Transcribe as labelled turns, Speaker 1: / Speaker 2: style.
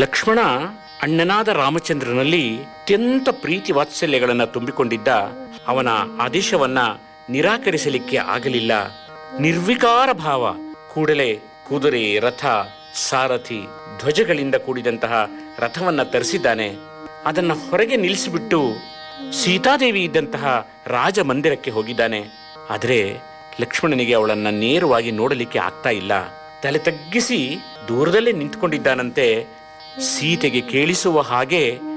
Speaker 1: ಲಕ್ಷ್ಮಣ ಅಣ್ಣನಾದ ರಾಮಚಂದ್ರನಲ್ಲಿ ಅತ್ಯಂತ ಪ್ರೀತಿ ವಾತ್ಸಲ್ಯಗಳನ್ನ ತುಂಬಿಕೊಂಡಿದ್ದ ಅವನ ಆದೇಶವನ್ನ ನಿರಾಕರಿಸಲಿಕ್ಕೆ ಆಗಲಿಲ್ಲ ನಿರ್ವಿಕಾರ ಭಾವ ಕೂಡಲೇ ಕುದುರೆ ರಥ ಸಾರಥಿ ಧ್ವಜಗಳಿಂದ ಕೂಡಿದಂತಹ ರಥವನ್ನ ತರಿಸಿದ್ದಾನೆ ಅದನ್ನ ಹೊರಗೆ ನಿಲ್ಲಿಸಿಬಿಟ್ಟು ಸೀತಾದೇವಿ ಇದ್ದಂತಹ ರಾಜ ಮಂದಿರಕ್ಕೆ ಹೋಗಿದ್ದಾನೆ ಆದರೆ ಲಕ್ಷ್ಮಣನಿಗೆ ಅವಳನ್ನ ನೇರವಾಗಿ ನೋಡಲಿಕ್ಕೆ ಆಗ್ತಾ ಇಲ್ಲ ತಲೆ ತಗ್ಗಿಸಿ ದೂರದಲ್ಲೇ ನಿಂತ್ಕೊಂಡಿದ್ದಾನಂತೆ ಸೀತೆಗೆ ಕೇಳಿಸುವ ಹಾಗೆ